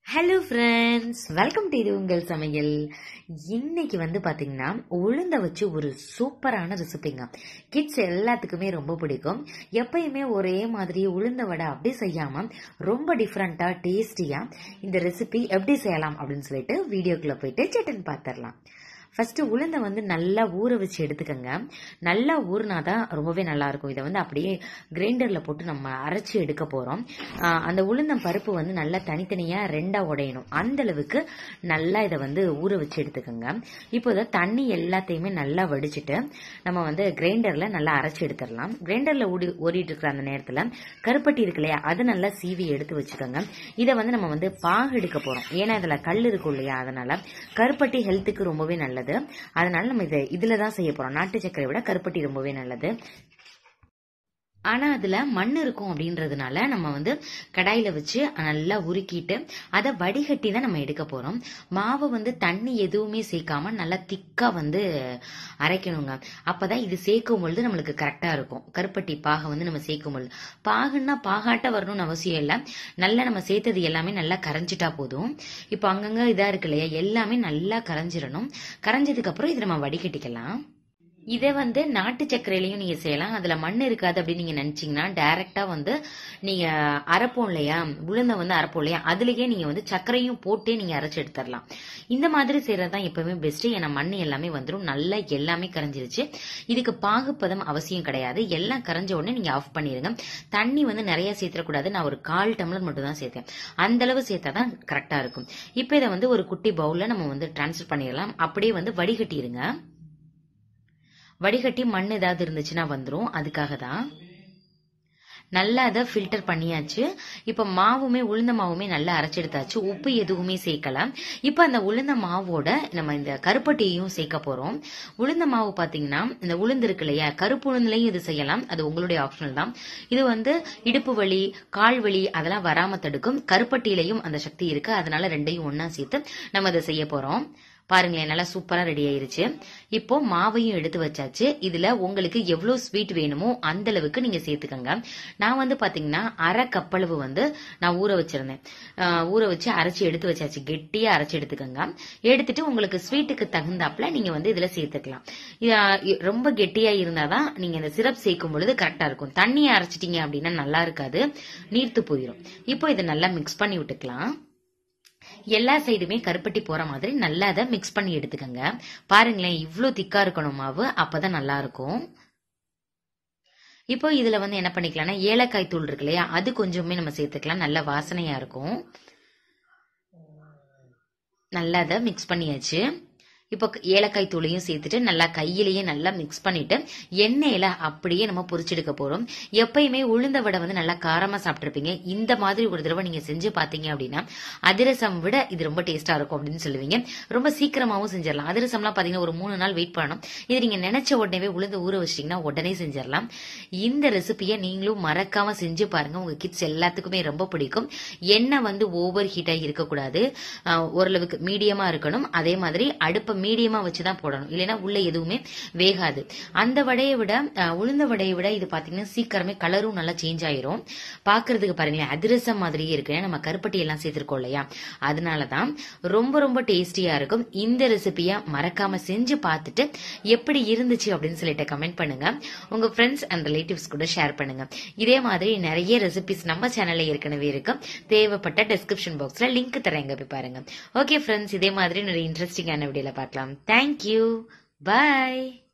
hello friends welcome to இது உங்கள் சமையல் இன்னைக்கு வந்து பாத்தீங்கன்னா உளுந்த வச்சு ஒரு சூப்பரான ரெசிபிங்க கிட்ஸ் எல்லாத்துக்குமே ரொம்ப பிடிக்கும் எப்பயுமே ஒரே மாதிரி உளுந்த வடை அப்படி செய்யாம ரொம்ப டிஃப்ரெண்டா டேஸ்டியா இந்த ரெசிபி எப்படி செய்யலாம் அப்படின்னு சொல்லிட்டு வீடியோக்குள்ள போயிட்டு சட்டன் பார்த்துடலாம் ஃபர்ஸ்ட் உளுந்தை வந்து நல்லா ஊற வச்சு எடுத்துக்கோங்க நல்லா ஊறினா தான் ரொம்பவே நல்லா இருக்கும் இதை வந்து அப்படியே கிரைண்டர்ல போட்டு நம்ம அரைச்சி எடுக்க போறோம் ஆஹ் அந்த உளுந்தம் பருப்பு வந்து நல்லா தனித்தனியா ரெண்டா உடையணும் அந்த அளவுக்கு நல்லா இதை வந்து ஊற வச்சு எடுத்துக்கோங்க இப்போ இதை தண்ணி எல்லாத்தையுமே நல்லா வடிச்சிட்டு நம்ம வந்து கிரைண்டர்ல நல்லா அரைச்சி எடுத்துடலாம் கிரைண்டர்ல ஊடி ஓடிட்டு இருக்கிற அந்த நேரத்துல கருப்பட்டி இருக்கு இல்லையா அது நல்லா சீவி எடுத்து வச்சுக்கோங்க இதை வந்து நம்ம வந்து பாகு எடுக்க போறோம் ஏன்னா இதுல கல் இருக்கும் இல்லையா அதனால கருப்பட்டி ஹெல்த்துக்கு ரொம்பவே நல்லது அதனால நம்ம இதை இதுல தான் செய்ய போறோம் நாட்டு சர்க்கரை விட கருப்பட்டி ரொம்பவே நல்லது ஆனா அதுல மண் இருக்கும் அப்படின்றதுனால நம்ம வந்து கடாயில வச்சு நல்லா உருக்கிட்டு அதை வடிகட்டி தான் நம்ம எடுக்க போறோம் மாவை வந்து தண்ணி எதுவுமே சேர்க்காம நல்லா திக்கா வந்து அரைக்கணுங்க அப்பதான் இது சேர்க்கும் பொழுது நம்மளுக்கு கரெக்டா இருக்கும் கருப்பட்டி பாகை வந்து நம்ம சேர்க்கும் பொழுது பாகுன்னா பாகாட்ட வரணும்னு அவசியம் இல்லை நல்லா நம்ம சேர்த்தது எல்லாமே நல்லா கரைஞ்சிட்டா போதும் இப்போ அங்கங்க இதா இருக்கு இல்லையா எல்லாமே நல்லா கரைஞ்சிடணும் கரைஞ்சதுக்கு அப்புறம் இதை நம்ம வடிகட்டிக்கலாம் இதை வந்து நாட்டு சர்க்கரையிலையும் நீங்க செய்யலாம் அதுல மண் இருக்காது அப்படின்னு நீங்க நினைச்சீங்கன்னா டைரக்டா வந்து நீங்க அரைப்போம் இல்லையா உளுந்த வந்து அரைப்போம் இல்லையா அதுலயே நீங்க வந்து சர்க்கரையும் போட்டே நீங்க அரைச்சு எடுத்துடலாம் இந்த மாதிரி செய்யறதுதான் எப்பவுமே பெஸ்ட் ஏன்னா மண் எல்லாமே வந்துடும் நல்லா எல்லாமே கரைஞ்சிருச்சு இதுக்கு பாகுப்பதம் அவசியம் கிடையாது எல்லாம் கரைஞ்ச உடனே நீங்க ஆஃப் பண்ணிருங்க தண்ணி வந்து நிறைய சேர்த்துடக்கூடாது நான் ஒரு கால் டம்ளர் மட்டும் தான் சேர்த்தேன் அந்த அளவு சேர்த்தாதான் கரெக்டா இருக்கும் இப்போ இதை வந்து ஒரு குட்டி பவுல்ல நம்ம வந்து டிரான்ஸ்ஃபர் பண்ணிடலாம் அப்படியே வந்து வடிகட்டிடுங்க வடிகட்டி மண் ஏதாவது இருந்துச்சுன்னா வந்துடும் அதுக்காக தான் நல்லா அதை ஃபில்டர் பண்ணியாச்சு இப்போ மாவுமே உளுந்த மாவுமே நல்லா அரைச்செடுத்தாச்சு உப்பு எதுவுமே சேர்க்கல இப்போ அந்த உளுந்த மாவோட நம்ம இந்த கருப்பட்டியையும் சேர்க்க போறோம் உளுந்த மாவு பாத்தீங்கன்னா இந்த உளுந்து இருக்கு இல்லையா கருப்பு உளுந்துலையும் இது செய்யலாம் அது உங்களுடைய ஆப்ஷனல் தான் இது வந்து இடுப்பு வலி கால் வலி அதெல்லாம் வராம தடுக்கும் கருப்பட்டியிலையும் அந்த சக்தி இருக்கு அதனால ரெண்டையும் ஒன்னா சேர்த்து நம்ம அதை செய்ய போறோம் பாருங்களேன் நல்லா சூப்பரா ரெடி ஆயிருச்சு இப்போ மாவையும் எடுத்து வச்சாச்சு இதுல உங்களுக்கு எவ்வளவு ஸ்வீட் வேணுமோ அந்த அளவுக்கு நீங்க சேர்த்துக்கங்க நான் வந்து பாத்தீங்கன்னா அரை கப்பளவு வந்து நான் ஊற வச்சிருந்தேன் ஊற வச்சு அரைச்சி எடுத்து வச்சாச்சு கெட்டியா அரைச்சி எடுத்துக்கோங்க எடுத்துட்டு உங்களுக்கு ஸ்வீட்டுக்கு தகுந்தாப்புல நீங்க வந்து இதுல சேர்த்துக்கலாம் ரொம்ப கெட்டியா இருந்தாதான் நீங்க இந்த சிரப் சேர்க்கும் பொழுது கரெக்டா இருக்கும் தண்ணியை அரைச்சிட்டீங்க அப்படின்னா நல்லா இருக்காது நீர்த்து போயிடும் இப்போ இதை நல்லா மிக்ஸ் பண்ணி விட்டுக்கலாம் எல்லா சைடுமே கருப்பட்டி போற மாதிரி நல்லா அதை மிக்ஸ் பண்ணி எடுத்துக்கோங்க பாருங்களேன் இவ்வளோ திக்கா இருக்கணும் மாவு அப்பதான் நல்லா இருக்கும் இப்போ இதுல வந்து என்ன பண்ணிக்கலாம்னா ஏலக்காய் தூள் இருக்கு இல்லையா அது கொஞ்சமே நம்ம சேர்த்துக்கலாம் நல்ல வாசனையா இருக்கும் நல்லா அதை மிக்ஸ் பண்ணியாச்சு இப்போ ஏலக்காய் தூளையும் சேர்த்துட்டு நல்லா கையிலேயே நல்லா மிக்ஸ் பண்ணிட்டு எண்ணெயில அப்படியே நம்ம பொரிச்செடுக்க போறோம் எப்பயுமே உளுந்த வடை வந்து நல்லா காரமா சாப்பிட்டுருப்பீங்க இந்த மாதிரி ஒரு தடவை நீங்க செஞ்சு பாத்தீங்க அப்படின்னா அதிரசம் விட இது ரொம்ப டேஸ்டா இருக்கும் அப்படின்னு சொல்லுவீங்க ரொம்ப சீக்கிரமாவும் செஞ்சிடலாம் அதிரசம்லாம் பாத்தீங்கன்னா ஒரு மூணு நாள் வெயிட் பண்ணணும் இது நீங்க நினைச்ச உடனே உளுந்து ஊற வச்சிட்டீங்கன்னா உடனே செஞ்சிடலாம் இந்த ரெசிபியை நீங்களும் மறக்காம செஞ்சு பாருங்க உங்க கிட்ஸ் எல்லாத்துக்குமே ரொம்ப பிடிக்கும் எண்ணெய் வந்து ஓவர் ஹீட்டா இருக்கக்கூடாது ஓரளவுக்கு மீடியமா இருக்கணும் அதே மாதிரி அடுப்ப மீடியமா வச்சுதான் போடணும் இல்லைன்னா உள்ள எதுவுமே வேகாது அந்த வடையை விட உளுந்த வடையை விட இது பாத்தீங்கன்னா சீக்கிரமே கலரும் நல்லா சேஞ்ச் ஆயிரும் பாக்குறதுக்கு பாருங்களேன் அதிரசம் மாதிரியே இருக்கு நம்ம கருப்பட்டி எல்லாம் சேர்த்திருக்கோம் இல்லையா அதனாலதான் ரொம்ப ரொம்ப டேஸ்டியா இருக்கும் இந்த ரெசிபிய மறக்காம செஞ்சு பார்த்துட்டு எப்படி இருந்துச்சு அப்படின்னு சொல்லிட்டு கமெண்ட் பண்ணுங்க உங்க ஃப்ரெண்ட்ஸ் அண்ட் ரிலேட்டிவ்ஸ் கூட ஷேர் பண்ணுங்க இதே மாதிரி நிறைய ரெசிபிஸ் நம்ம சேனல்ல ஏற்கனவே இருக்கு தேவைப்பட்ட டிஸ்கிரிப்ஷன் பாக்ஸ்ல லிங்க் தரேங்க போய் பாருங்க ஓகே ஃப்ரெண்ட்ஸ் இதே மாதிரி நிறைய இன்ட்ரெஸ்டிங்கான வீடியோல பார்க்கலாம் தேங்க்யூ பாய்